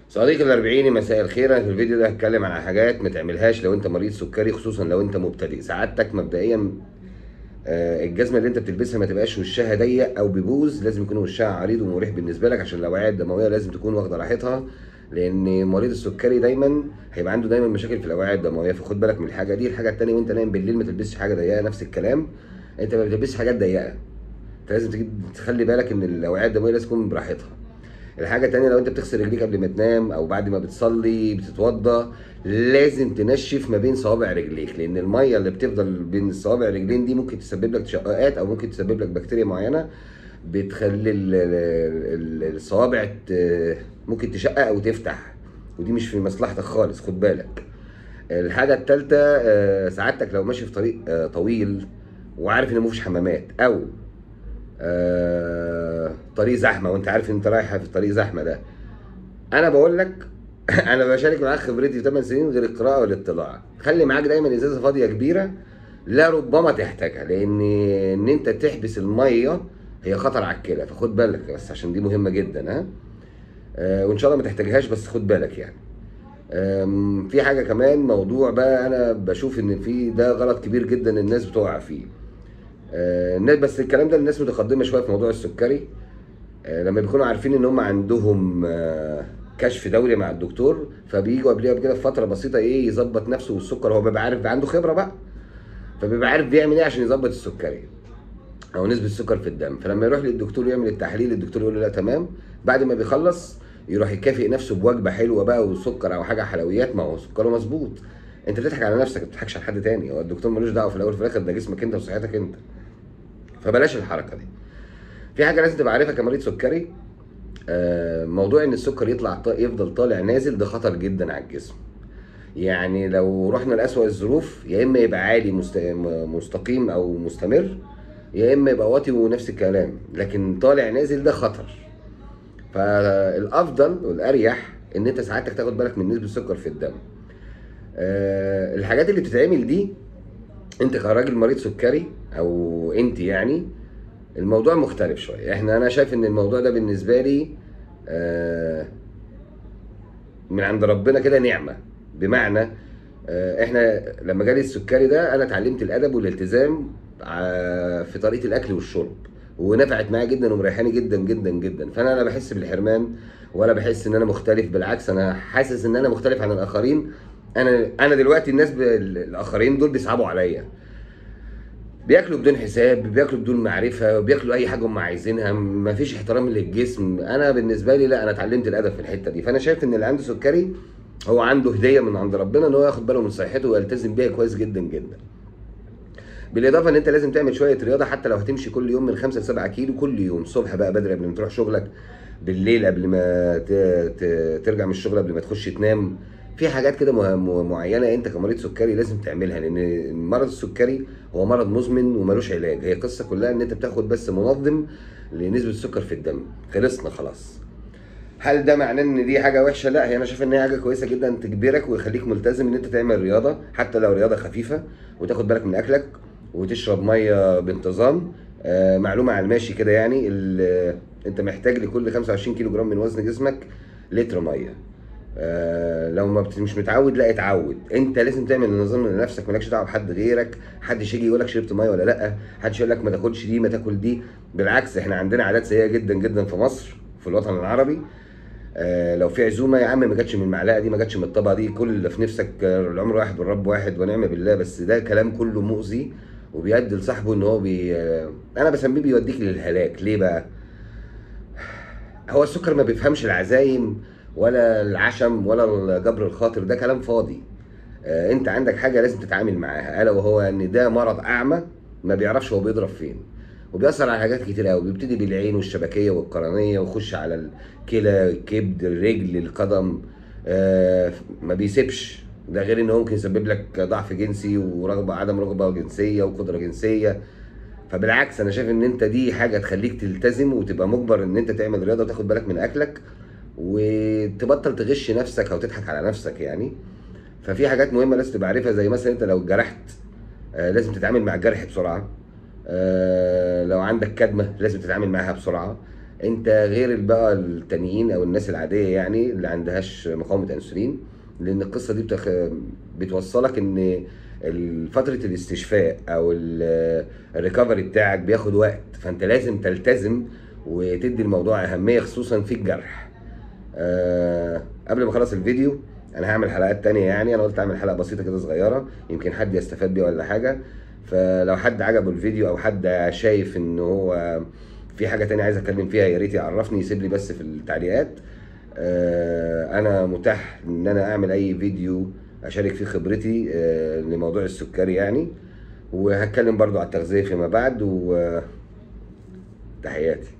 صديقي الأربعيني مساء الخير أنا في الفيديو ده هتكلم عن حاجات ما تعملهاش لو أنت مريض سكري خصوصا لو أنت مبتدئ سعادتك مبدئيا آه، الجزمة اللي أنت بتلبسها ما تبقاش وشها ضيق أو بيبوظ لازم يكون وشها عريض ومريح بالنسبة لك عشان الأوعية الدموية لازم تكون واخدة راحتها لأن مريض السكري دايما هيبقى عنده دايما مشاكل في الأوعية الدموية فخد بالك من الحاجة دي الحاجة التانية وأنت نايم بالليل ما تلبسش حاجة ضيقة نفس الكلام أنت ما بتلبسش حاجات ضيقة أنت لازم تجيب تخلي بالك إن الأوعية الدموية لازم تكون براحتها الحاجة التانية لو انت بتغسل رجليك قبل ما تنام او بعد ما بتصلي بتتوضى لازم تنشف ما بين صوابع رجليك لان المية اللي بتفضل بين الصوابع الرجلين دي ممكن تسبب لك تشققات او ممكن تسبب لك بكتيريا معينة بتخلي ال- ال- ال- الصوابع ت- ممكن تشقق او تفتح ودي مش في مصلحتك خالص خد بالك الحاجة التالتة آه، سعادتك لو ماشي في طريق آه، طويل وعارف ان مفيش حمامات او آه، طريق زحمه وانت عارف ان انت رايح في طريق زحمه ده انا بقول لك انا بشارك معاك خبرتي في 8 سنين غير القراءه والاطلاع خلي معاك دايما ازازه فاضيه كبيره لا ربما تحتاجها لان ان انت تحبس الميه هي خطر على الكلى فخد بالك بس عشان دي مهمه جدا ها آه، وان شاء الله ما تحتاجهاش بس خد بالك يعني آم، في حاجه كمان موضوع بقى انا بشوف ان في ده غلط كبير جدا الناس بتقع فيه آه، الناس بس الكلام ده الناس متقدمه شويه في موضوع السكري آه، لما بيكونوا عارفين ان هم عندهم آه، كشف دوري مع الدكتور فبييجوا قبلها كده بفتره بسيطه ايه يظبط نفسه والسكر هو بيبقى عارف بيبقى عنده خبره بقى فبيبقى عارف بيعمل ايه عشان يظبط السكري او نسبه السكر في الدم فلما يروح للدكتور يعمل التحليل الدكتور يقول له لا تمام بعد ما بيخلص يروح يكافئ نفسه بوجبه حلوه بقى وسكر او حاجه حلويات ما هو سكره مظبوط انت بتضحك على نفسك ما بتضحكش على حد تاني هو الدكتور ملوش دعوه في الاول وفي الاخر ده جسمك انت وصحتك انت فبلاش الحركه دي في حاجه لازم تبقى عارفها كمريض سكري آه، موضوع ان السكر يطلع ط- يفضل طالع نازل ده خطر جدا على الجسم يعني لو رحنا لأسوأ الظروف يا اما يبقى عالي مست... م- مستقيم او مستمر يا اما يبقى واطي ونفس الكلام لكن طالع نازل ده خطر فالافضل والاريح ان انت ساعتك تاخد بالك من نسبه السكر في الدم آه، الحاجات اللي بتتعمل دي انت كراجل مريض سكري او انت يعني الموضوع مختلف شويه احنا انا شايف ان الموضوع ده بالنسبه لي آه، من عند ربنا كده نعمه بمعنى آه، احنا لما جالي السكري ده انا اتعلمت الادب والالتزام ع- في طريقه الاكل والشرب ونفعت معايا جدا ومريحاني جدا جدا جدا فانا لا بحس بالحرمان ولا بحس ان انا مختلف بالعكس انا حاسس ان انا مختلف عن الاخرين انا انا دلوقتي الناس ب- الاخرين دول بيصعبوا عليا بياكلوا بدون حساب بياكلوا بدون معرفه بياكلوا اي حاجه هم عايزينها مفيش احترام للجسم انا بالنسبه لي لا انا اتعلمت الادب في الحته دي فانا شايف ان اللي عنده سكري هو عنده هديه من عند ربنا ان هو ياخد باله من صحته ويلتزم بيها كويس جدا جدا بالاضافه ان انت لازم تعمل شويه رياضه حتى لو هتمشي كل يوم من 5 ل 7 كيلو كل يوم الصبح بقى بدري قبل ما تروح شغلك بالليل قبل ما ت... ت... ترجع من الشغل قبل ما تخش تنام في حاجات كده مه- م- معينه انت كمريض سكري لازم تعملها لان مرض السكري هو مرض مزمن وملوش علاج هي القصه كلها ان انت بتاخد بس منظم لنسبه السكر في الدم خلصنا خلاص هل ده معناه ان دي حاجه وحشه لا هي انا شايف ان هي حاجه كويسه جدا تجبرك ويخليك ملتزم ان انت تعمل رياضه حتى لو رياضه خفيفه وتاخد بالك من اكلك وتشرب ميه بانتظام آه معلومه على الماشي كده يعني ال- انت محتاج لكل 25 كيلو جرام من وزن جسمك لتر ميه آه لو ما بت- مش متعود لا اتعود انت لازم تعمل نظام لنفسك مالكش دعوه بحد غيرك محدش يجي يقول لك شربت ميه ولا لا محدش يقول لك ما تاكلش دي ما تاكل دي بالعكس احنا عندنا عادات سيئه جدا جدا في مصر في الوطن العربي آه لو في عزومه يا عم ما جاتش من المعلقه دي ما جاتش من الطبقه دي كل اللي في نفسك آه، العمر واحد والرب واحد ونعم بالله بس ده كلام كله مؤذي وبيؤدي لصاحبه ان هو بي آه، انا بسميه بيوديك للهلاك ليه بقى؟ هو السكر ما بيفهمش العزايم ولا العشم ولا جبر الخاطر ده كلام فاضي آه، انت عندك حاجه لازم تتعامل معاها الا وهو ان ده مرض اعمى ما بيعرفش هو بيضرب فين وبيأثر على حاجات كتير قوي بيبتدي بالعين والشبكيه والقرنيه ويخش على الكلى الكبد الرجل القدم آه، ما بيسيبش ده غير ان هو ممكن يسبب لك ضعف جنسي ورغبه عدم رغبه جنسيه وقدره جنسيه فبالعكس انا شايف ان انت دي حاجه تخليك تلتزم وتبقى مجبر ان انت تعمل رياضه وتاخد بالك من اكلك وتبطل تغش نفسك او تضحك على نفسك يعني ففي حاجات مهمه لازم تبقى عارفها زي مثلا انت لو اتجرحت آه، لازم تتعامل مع الجرح بسرعه آه، لو عندك كدمه لازم تتعامل معاها بسرعه انت غير بقى التانيين او الناس العاديه يعني اللي عندهاش مقاومه انسولين لان القصه دي بتخ... بتوصلك ان ال- فتره الاستشفاء او ال- الريكفري بتاعك بياخد وقت فانت لازم تلتزم وتدي الموضوع اهميه خصوصا في الجرح أه قبل ما اخلص الفيديو انا هعمل حلقات تانية يعني انا قلت اعمل حلقه بسيطه كده صغيره يمكن حد يستفاد بيها ولا حاجه فلو حد عجبه الفيديو او حد شايف ان هو في حاجه تانية عايز اتكلم فيها يا ريت يعرفني يسيب لي بس في التعليقات آه، انا متاح ان انا اعمل اي فيديو اشارك فيه خبرتي آه، لموضوع السكري يعني وهتكلم برضو على التغذيه فيما بعد وتحياتي